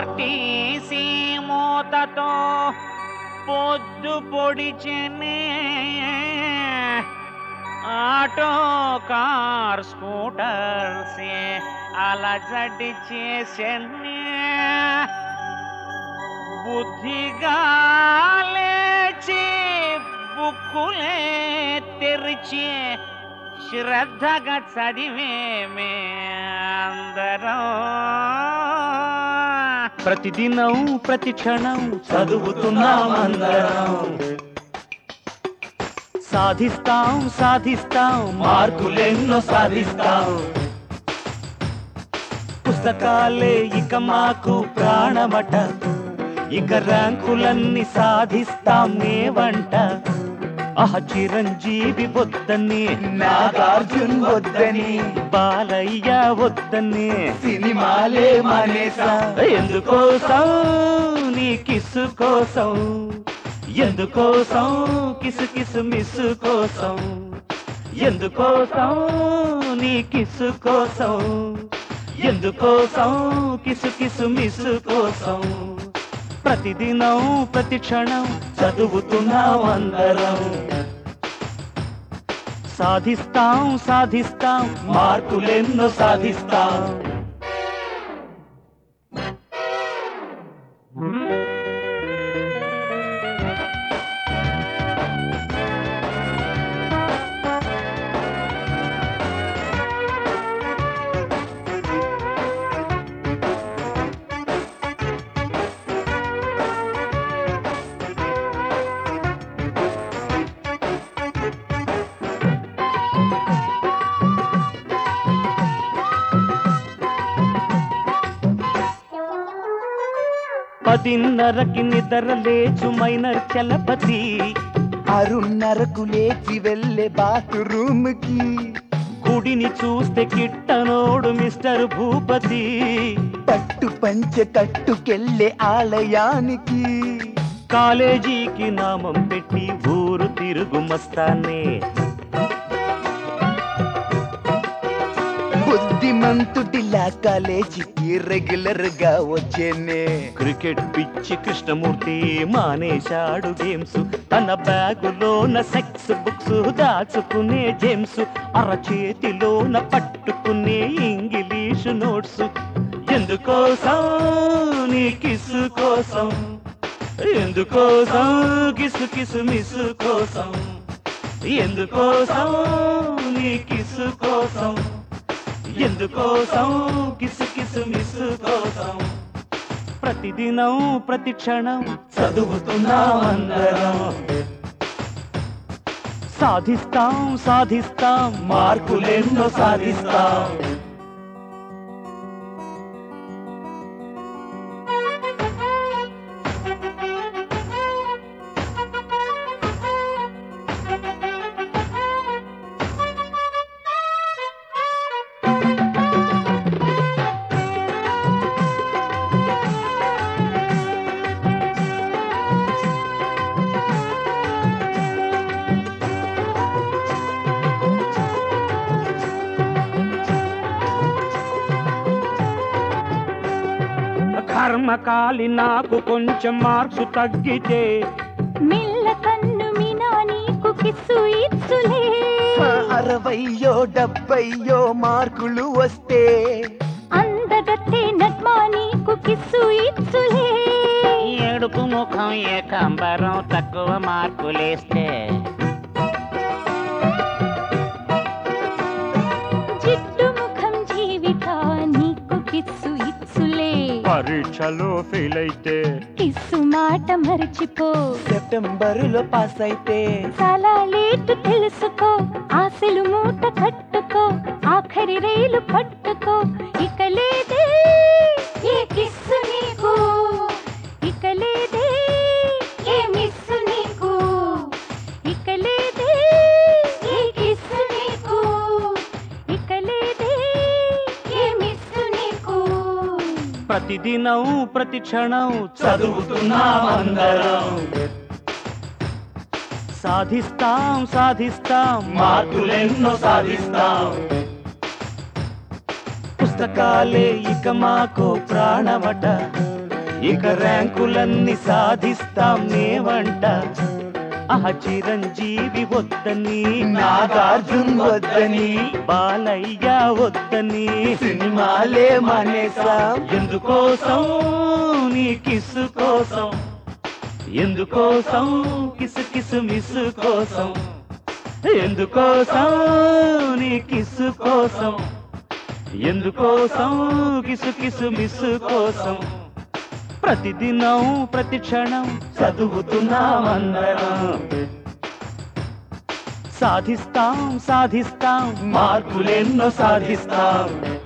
RTC మూతతో పొద్దు పొడిచెనే auto car స్కూటర్సే అలజడి చేసెనే బుద్ధిగా లేచి బుక్కులే తెరిచి శ్రద్ధగా చదివేమే అందరం ప్రతిదినం ప్రతి క్షణం చదువుతున్నాం అందరం సాధిస్తాం సాధిస్తాం మార్కులెన్నో సాధిస్తాం పుస్తకాలే ఇక మాకు ప్రాణమట ఇక ర్యాంకులన్నీ సాధిస్తాం మేవంట ఆహ చిరంజీవి వద్దని నాగార్జున్ వద్దని బాలయ్య వద్దని సినిమాలే మానేసా ఎందుకోసం నీ కిస్సు కోసం ఎందుకోసం కిసు కిసు మిస్సు కోసం ఎందుకోసం నీ కిస్సు కోసం ఎందుకోసం కిసు కిసు మిస్సు కోసం ప్రతిదినం ప్రతి క్షణం చదువుతున్నాం అందరం సాధిస్తాం సాధిస్తాం మార్కులెన్నో సాధిస్తాం పదిన్నరకి నిద్ర లేచు మైనర్ చలపతి అరున్నరకు లేచి వెళ్ళే బాత్రూమ్ కి గుడిని చూస్తే కిట్టనోడు మిస్టర్ భూపతి పట్టు పంచ కట్టుకెళ్ళే ఆలయానికి కాలేజీకి నామం పెట్టి ఊరు తిరుగు మస్తానే బుద్ధిమంతుడిలా కాలేజీకి రెగ్యులర్ గా వచ్చేనే క్రికెట్ పిచ్చి కృష్ణమూర్తి మానేశాడు గేమ్స్ తన బ్యాగులోన సెక్స్ బుక్స్ దాచుకునే జేమ్స్ అరచేతిలోన పట్టుకునే ఇంగ్లీషు నోట్స్ ఎందుకోసం నీ కిస్సు కోసం ఎందుకోసం కిసు కిసు మిసు కోసం ఎందుకోసం నీ కిస్సు కోసం ఎందుకోసం కిసు కిసు మిసు కోసం ప్రతిదినం ప్రతి క్షణం చదువుతున్నాం అందరం సాధిస్తాం సాధిస్తాం మార్కులెన్నో సాధిస్తాం కర్మకాలి నాకు కొంచెం మార్క్స్ తగ్గితే మెల్ల కన్ను మినా నీకు కిస్సు ఇచ్చులే అరవయ్యో డెబ్బయ్యో మార్కులు వస్తే అందగత్తే నగ్మా నీకు కిస్సు ఇచ్చులే ఏడుపు ముఖం ఏకాంబరం తక్కువ మార్కులేస్తే జిడ్డు ముఖం జీవిత నీకు కిస్సు ఇచ్చులే పరీక్షలో ఫెయిల్ అయితే కిస్సు మాట మరిచిపో సెప్టెంబరులో పాస్ అయితే చాలా లేటు తెలుసుకో ఆశలు మూట కట్టుకో ఆఖరి రైలు పట్టుకో ఇక లేదే ఏ కిస్సు నీకు ఇక లేదే ఏ మిస్సు నీకు ఇక లేదే ఏ కిస్సు నీకు ఇక లేదే ఏ మిస్సు నీకు ప్రతిదినం ప్రతి క్షణం చదువుతున్నాం అందరం సాధిస్తాం సాధిస్తాం మార్కులెన్నో సాధిస్తాం పుస్తకాలే ఇక మాకు ప్రాణమట ఇక ర్యాంకులన్నీ సాధిస్తాం మేవంట ఆహ చిరంజీవి వద్దని నాగార్జున్ వద్దని బాలయ్య వద్దని సినిమాలే మానేసాం ఎందుకోసం నీ కిస్సు కోసం ఎందుకోసం కిసు కిసు మిస్సు కోసం ఎందుకోసం నీ కిస్సు కోసం ఎందుకోసం కిసు కిసు మిస్సు కోసం ప్రతిదినం ప్రతి క్షణం చదువుతున్నామందరం సాధిస్తాం సాధిస్తాం మార్కులెన్నో సాధిస్తాం